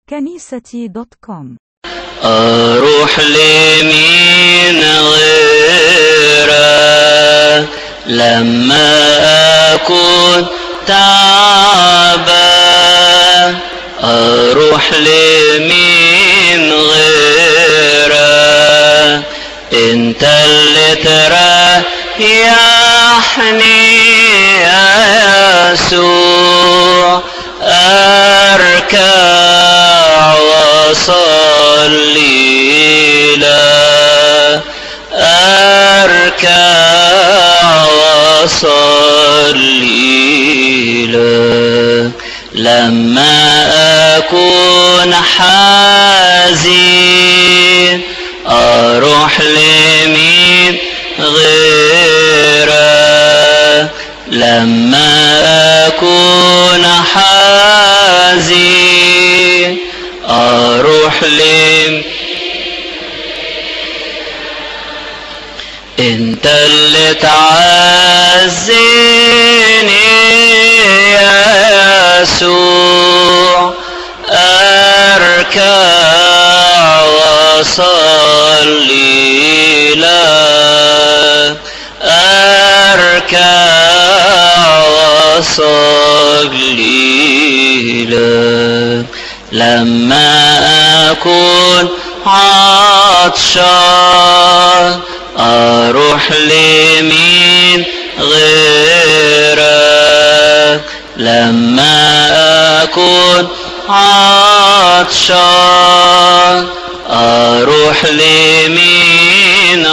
كنيستي دوت كوم أروح لمين غيره لما أكون تعبان أروح لمين غيره انت اللي تريحني يا يسوع اركع واصلي لا اركع واصلي لا لما اكون حزين اروح لمين غيره لما اكون حزين اروح لم انت اللي تعزيني يا يسوع اركع واصلي لك اركع واصلي لك لما اكون عطشان اروح لمين غيرك لما اكون عطشان اروح لمين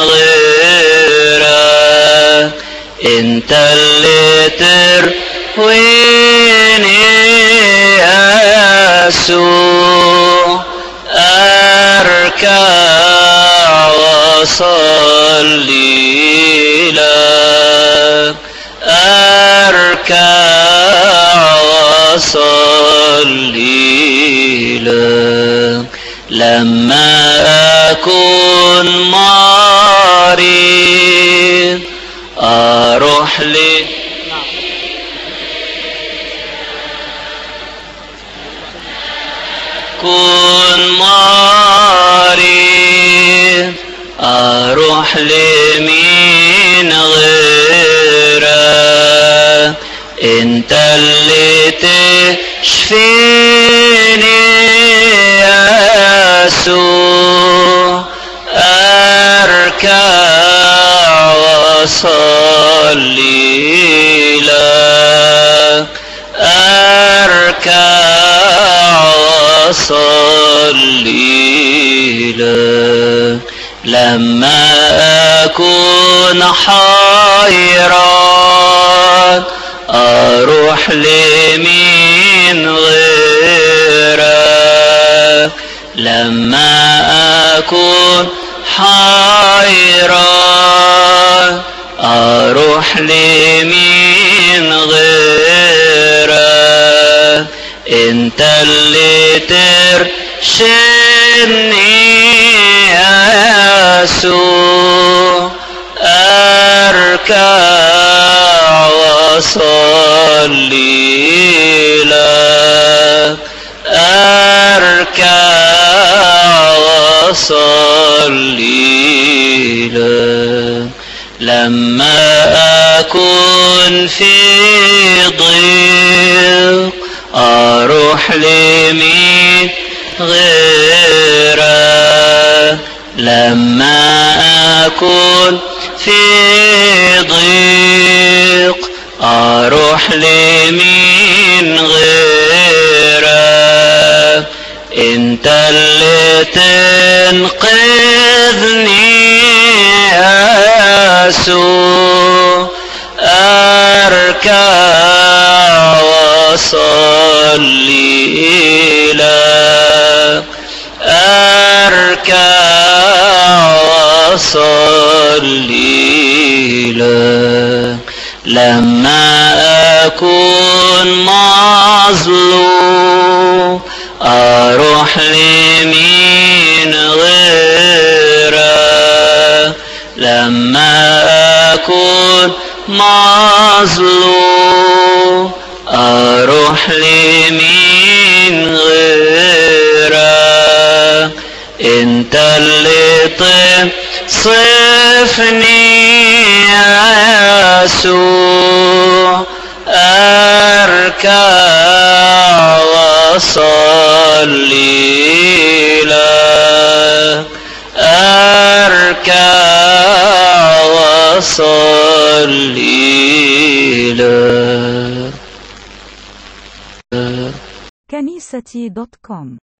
غيرك انت اللي ترويني يا يسوع اركع واصلي لك اركع واصلي لك لما اكون مريض اروح لي كن مريض اروح لمين غيرك انت اللي تشفيني يا يسوع اركع واصلي لك اركع واصلي لك لما اكون حيران اروح لمين غيرك لما اكون حيران اروح لمين غيرك انت اللي ترشدني يا يسوع اركع واصلي لك اركع واصلي لك لما اكون في ضيق اروح لمين غيرك لما اكون في ضيق اروح لمين غيرك انت اللي تنقذني يا يسوع اركع واصلي لك اركع واصلي لك لما اكون مظلوم اروح لمين غيرك لما اكون مظلوم اروح لمين غيرك انت اللي تصفني يا يسوع اركع واصلي لك اركع واصلي لك كنيستي دوت كوم